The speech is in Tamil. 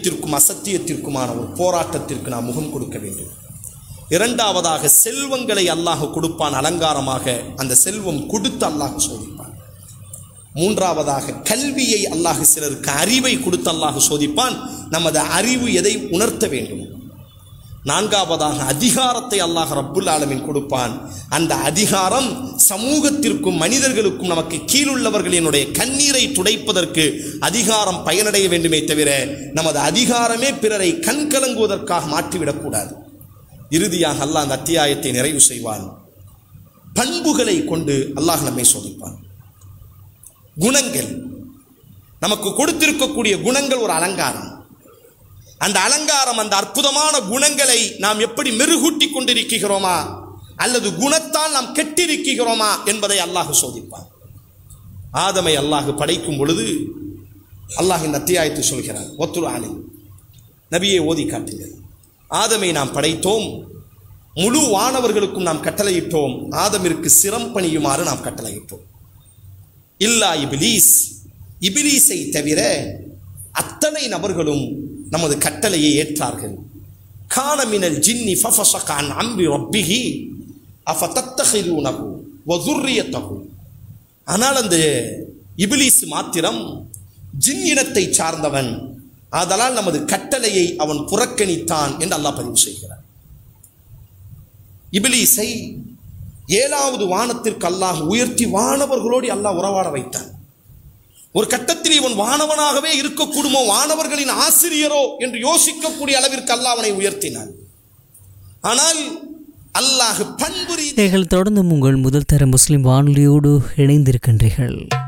சத்தியத்திற்கும் அசத்தியத்திற்குமான ஒரு போராட்டத்திற்கு நாம் முகம் கொடுக்க வேண்டும் இரண்டாவதாக செல்வங்களை அல்லாஹ் கொடுப்பான் அலங்காரமாக அந்த செல்வம் கொடுத்து அல்லாஹ் சோதிப்பான் மூன்றாவதாக கல்வியை அல்லாஹ் சிலருக்கு அறிவை கொடுத்து அல்லாஹ் சோதிப்பான் நமது அறிவு எதை உணர்த்த வேண்டும் நான்காவதாக அதிகாரத்தை அல்லாஹ் ரப்புல் ஆலமீன் கொடுப்பான் அந்த அதிகாரம் சமூகத்திற்கும் மனிதர்களுக்கும் நமக்கு கீழுள்ளவர்களினுடைய கண்ணீரை துடைப்பதற்கு அதிகாரம் பயனடைய வேண்டுமே தவிர நமது அதிகாரமே பிறரை கண்கலங்குவதற்காக மாற்றிவிடக்கூடாது இறுதியாக அல்லாஹ் அந்த அத்தியாயத்தை நிறைவு செய்வான் பண்புகளை கொண்டு அல்லாஹ் நம்மை சோதிப்பான் குணங்கள் நமக்கு கொடுத்திருக்கக்கூடிய குணங்கள் ஒரு அலங்காரம் அந்த அலங்காரம் அந்த அற்புதமான குணங்களை நாம் எப்படி மெருகூட்டி கொண்டிருக்கிறோமா அல்லது குணத்தால் நாம் கெட்டிருக்கிறோமா என்பதை அல்லாஹ் சோதிப்பான் ஆதமை அல்லாஹ் படைக்கும் பொழுது அல்லாஹ் இந்த அத்தியாயத்தை சொல்கிறார் ஒத்துரு ஆலி நபியை ஓதி காட்டுங்கள் ஆதமை நாம் படைத்தோம் முழு வானவர்களுக்கும் நாம் கட்டளையிட்டோம் ஆதமிற்கு சிரம் பணியுமாறு நாம் கட்டளையிட்டோம் இல்லா இபிலீஸ் இபிலீஸை தவிர அத்தனை நபர்களும் நமது கட்டளையை ஏற்றார்கள் கானமினல் ஜின்னி ஃபஃபஸகான் அம்பி ரப்பிஹி அஃபதத்தஹிரூனஹு வதுர்ரியத்தஹு ஆனால் அந்த இபிலீஸ் மாத்திரம் ஜின் இனத்தை சார்ந்தவன் ஆதலால் நமது கட்டளையை அவன் புறக்கணித்தான் என்று அல்லாஹ் பதிவு செய்கிறார் இபிலீஸை ஏழாவது வானத்திற்கு அல்லாஹ் உயர்த்தி வானவர்களோடு அல்லாஹ் உறவாட வைத்தான் ஒரு கட்டத்தில் இவன் வானவனாகவே இருக்கக்கூடுமோ வானவர்களின் ஆசிரியரோ என்று யோசிக்கக்கூடிய அளவிற்கு அல்லாஹ் அவனை உயர்த்தினான் ஆனால் அல்லாஹ் பண்பு ரீதி நீங்கள் தொடர்ந்தும் உங்கள் முதல் தர முஸ்லிம் வானொலியோடு இணைந்திருக்கின்றீர்கள்